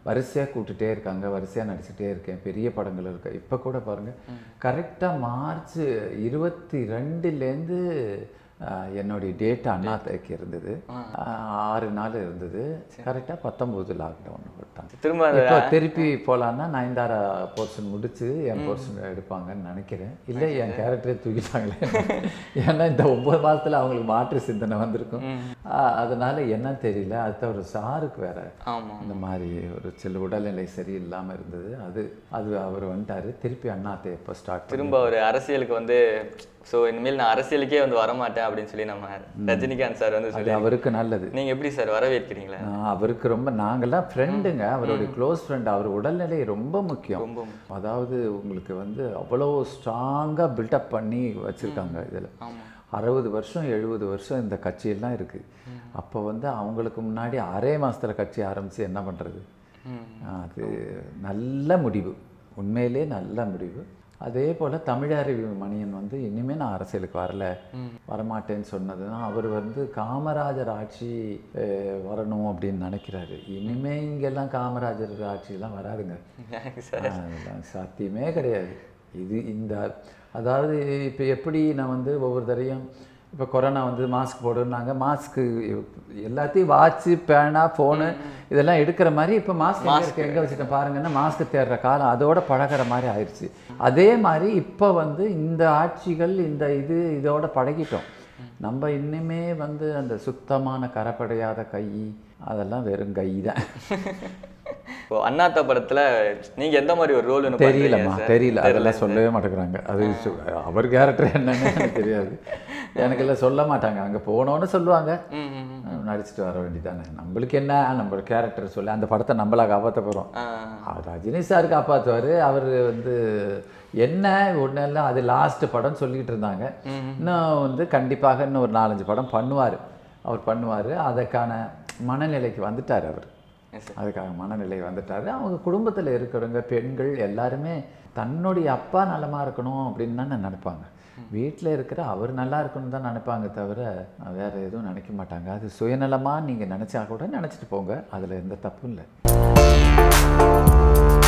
வரிசையாக கூப்பிட்டுட்டே இருக்காங்க வரிசையாக நடிச்சுட்டே இருக்கேன் பெரிய படங்கள் இருக்கு இப்போ கூட பாருங்கள் கரெக்டாக மார்ச் இருபத்தி ரெண்டுலேருந்து என்னுடைய டேட் அண்ணாத்தைக்கு இருந்தது ஆஹ், ஆறு நாள் இருந்தது கரெக்டாக பத்தொம்போது லாக்டவுன் போட்டாங்க திரும்ப அந்த இப்போ திருப்பி போகலான்னா நயன்தாரா போர்ஷன் முடிச்சு என் போர்ஷன் எடுப்பாங்கன்னு நினைக்கிறேன் இல்லை என் கேரக்டரே தூக்கிட்டாங்களே ஏன்னா இந்த ஒன்பது மாதத்தில் அவங்களுக்கு மாற்று சிந்தனை வந்திருக்கும் ஆஹ், அதனால என்னன்னு தெரியல அடுத்த ஒரு சாருக்கு வேற ஆமா இந்த மாதிரி ஒரு சில உடல்நிலை சரியில்லாமல் இருந்தது அது அது அவர் வந்துட்டாரு திருப்பி அண்ணாத்தை எப்போ ஸ்டார்ட் திரும்ப ஒரு அரசியலுக்கு வந்து ஸோ இனிமேல் நான் அரசியலுக்கே வந்து வரமாட்டேன் அப்படின்னு சொல்லி நம்ம ரஜினிகாந்த் சார் வந்து அது சொல்லி அவருக்கு நல்லது நீங்க எப்படி சார் வரவேற்கிறீங்களா நான் அவருக்கு ரொம்ப நாங்கெல்லாம் ஃப்ரெண்டுங்க அவருடைய க்ளோஸ் ஃப்ரெண்ட் அவர் உடல்நிலை ரொம்ப முக்கியம் ரொம்ப அதாவது உங்களுக்கு வந்து அவ்வளோ ஸ்ட்ராங்காக பில்டப் பண்ணி வச்சுருக்காங்க இதில் அறுபது வருஷம் எழுபது வருஷம் இந்த கட்சியெல்லாம் இருக்குது அப்போ வந்து அவங்களுக்கு முன்னாடி அரே மாதத்தில் கட்சி ஆரம்பித்து என்ன பண்ணுறது ம். அது நல்ல முடிவு உண்மையிலே நல்ல முடிவு அதே போல் தமிழறிவு மணியன் வந்து இனிமேல் நான் அரசியலுக்கு வரல வரமாட்டேன்னு சொன்னது தான் அவர் வந்து காமராஜர் ஆட்சி அஹ், வரணும் அப்படின்னு நினைக்கிறாரு இனிமே இங்கெல்லாம் காமராஜர் ஆட்சியெல்லாம் வராதுங்க சார் அதெல்லாம் சாத்தியமே கிடையாது இது இந்த அதாவது இப்போ எப்படி நான் வந்து ஒவ்வொரு தரையும் இப்போ கொரோனா வந்து மாஸ்க் போடுனாங்க மாஸ்க்கு எல்லாத்தையும் வாட்சு பேனா ஃபோனு இதெல்லாம் எடுக்கிற மாதிரி இப்போ மாஸ்க் எங்கே இருக்கு எங்கே வச்சுட்டேன் பாருங்கன்னா மாஸ்க் தேடுற காலம் அதோட பழகுற மாதிரி ஆயிடுச்சு அதே மாதிரி இப்போ வந்து இந்த ஆட்சிகள் இந்த இது இதோட பழகிட்டோம் நம்ம இன்னுமே வந்து அந்த சுத்தமான கரைப்படையாத கை அதெல்லாம் வெறும் கை தான் இப்போ அண்ணாத்த படத்துல நீங்க எந்த மாதிரி ஒரு ரோல் தெரியலம்மா தெரியல அதெல்லாம் சொல்லவே மாட்டேங்கிறாங்க அது சு- அவர் கேரக்டர் என்னன்னு எனக்கு தெரியாது எனக்கெல்லாம் சொல்ல மாட்டாங்க அங்கே போனோன்னு சொல்லுவாங்க நடிச்சுட்டு வர வேண்டியதானே நம்மளுக்கு என்ன நம்ம கேரக்டர் சொல்லி அந்த படத்தை நம்மளா காப்பாற்ற போகிறோம் ரஜினி சார் காப்பாற்றுவார் அவர் வந்து என்ன ஒன்றும் இல்லை அது லாஸ்ட் படம் சொல்லிக்கிட்டு இருந்தாங்க இன்னும் வந்து கண்டிப்பாக இன்னும் ஒரு நாலஞ்சு படம் பண்ணுவார் அவர் பண்ணுவார் அதுக்கான மனநிலைக்கு வந்துட்டார் அவர் அதுக்காக மனநிலை வந்துட்டாரு அவங்க குடும்பத்தில் இருக்கிறவங்க பெண்கள் எல்லாருமே தன்னுடைய அப்பா நலமா இருக்கணும் அப்படின்னு தானே நினைப்பாங்க வீட்டில் இருக்கிற அவர் நல்லா இருக்கணும்னு தான் நினைப்பாங்க தவிர வேற எதுவும் நினைக்க மாட்டாங்க அது சுயநலமாக நீங்கள் நினச்சா கூட நினச்சிட்டு போங்க அதில் எந்த தப்பும் இல்லை